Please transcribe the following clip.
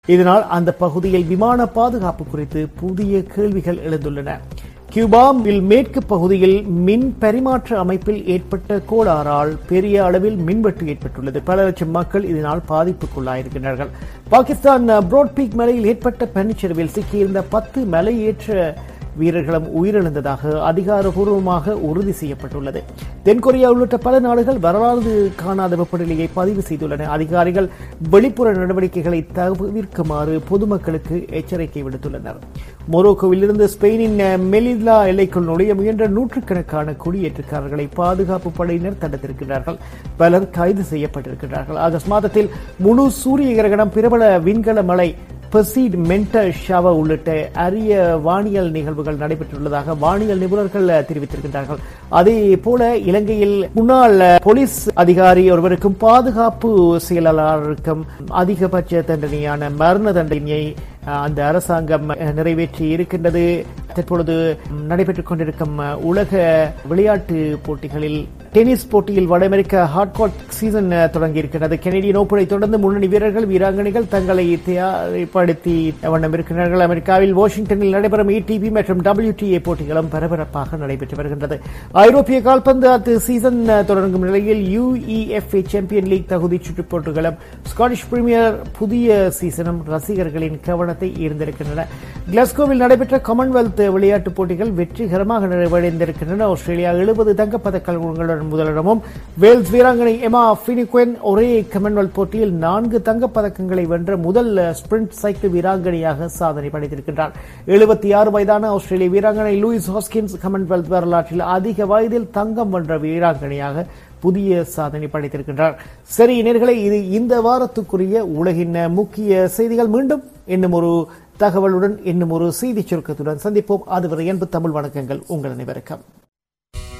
இதனால் அந்த பகுதியில் விமான பாதுகாப்பு குறித்து புதிய கேள்விகள் எழுந்துள்ளன கியூபாவில் மேற்கு பகுதியில் மின் பரிமாற்ற அமைப்பில் ஏற்பட்ட கோளாறால் பெரிய அளவில் மின்வெட்டு ஏற்பட்டுள்ளது பல லட்சம் மக்கள் இதனால் பாதிப்புக்குள்ளாயிருக்கிறார்கள் பாகிஸ்தான் புரோட்பீக் மலையில் ஏற்பட்ட பனிச்சரிவில் சிக்கியிருந்த பத்து மலையேற்ற வீரர்களும் உயிரிழந்ததாக அதிகாரப்பூர்வமாக உறுதி செய்யப்பட்டுள்ளது தென்கொரியா உள்ளிட்ட பல நாடுகள் வரலாறு காணாத வெப்பநிலையை பதிவு செய்துள்ளன அதிகாரிகள் வெளிப்புற நடவடிக்கைகளை தவிர்க்குமாறு பொதுமக்களுக்கு எச்சரிக்கை விடுத்துள்ளனர் மொரோக்கோவிலிருந்து ஸ்பெயினின் மெலிலா எல்லைக்குள் நுழைய முயன்ற நூற்றுக்கணக்கான குடியேற்றக்காரர்களை பாதுகாப்பு படையினர் தடுத்திருக்கிறார்கள் பலர் கைது செய்யப்பட்டிருக்கிறார்கள் ஆகஸ்ட் மாதத்தில் முழு சூரிய கிரகணம் பிரபல விண்கல மலை பெர்சீட் மென்டல் ஷவ உள்ளிட்ட அரிய வானியல் நிகழ்வுகள் நடைபெற்றுள்ளதாக வானியல் நிபுணர்கள் தெரிவித்திருக்கின்றார்கள் அதே போல இலங்கையில் முன்னாள் போலீஸ் அதிகாரி ஒருவருக்கும் பாதுகாப்பு செயலாளருக்கும் அதிகபட்ச தண்டனையான மரண தண்டனையை அந்த அரசாங்கம் நிறைவேற்றி இருக்கின்றது தற்பொழுது நடைபெற்றுக் கொண்டிருக்கும் உலக விளையாட்டு போட்டிகளில் டென்னிஸ் போட்டியில் வட அமெரிக்க ஹாட்காட் சீசன் தொடங்கி இருக்கிறது கெனடியன் ஓப்பனை தொடர்ந்து முன்னணி வீரர்கள் வீராங்கனைகள் தங்களை தயார்படுத்தி வண்ணம் இருக்கிறார்கள் அமெரிக்காவில் வாஷிங்டனில் நடைபெறும் ஏடிபி மற்றும் டபிள்யூடிஏ போட்டிகளும் பரபரப்பாக நடைபெற்று வருகின்றது ஐரோப்பிய கால்பந்து சீசன் தொடங்கும் நிலையில் யுஇஎஃப்ஏ சாம்பியன் லீக் தகுதி சுற்றுப் போட்டிகளும் ஸ்காட்டிஷ் பிரீமியர் புதிய சீசனும் ரசிகர்களின் கவனத்தை ஈர்ந்திருக்கின்றன கிளாஸ்கோவில் நடைபெற்ற காமன்வெல்த் விளையாட்டுப் போட்டிகள் வெற்றிகரமாக நிறைவடைந்திருக்கின்றன ஆஸ்திரேலியா எழுபது தங்கப்பதக்கங்களுடன் முதலிடமும் வேல்ஸ் வீராங்கனை எமா பினிக்வென் ஒரே காமன்வெல்த் போட்டியில் நான்கு தங்கப்பதக்கங்களை வென்ற முதல் ஸ்பிரிண்ட் சைக்கிள் வீராங்கனையாக சாதனை படைத்திருக்கின்றார் எழுபத்தி ஆறு வயதான ஆஸ்திரேலிய வீராங்கனை லூயிஸ் ஹாஸ்கின்ஸ் காமன்வெல்த் வரலாற்றில் அதிக வயதில் தங்கம் வென்ற வீராங்கனையாக புதிய சாதனை படைத்திருக்கின்றார் சரி நேர்களை இது இந்த வாரத்துக்குரிய உலகின் முக்கிய செய்திகள் மீண்டும் இன்னும் ஒரு தகவலுடன் இன்னும் ஒரு செய்தி சுருக்கத்துடன் சந்திப்போம் அதுவரை என்பது தமிழ் வணக்கங்கள் உங்கள் அனைவருக்கும்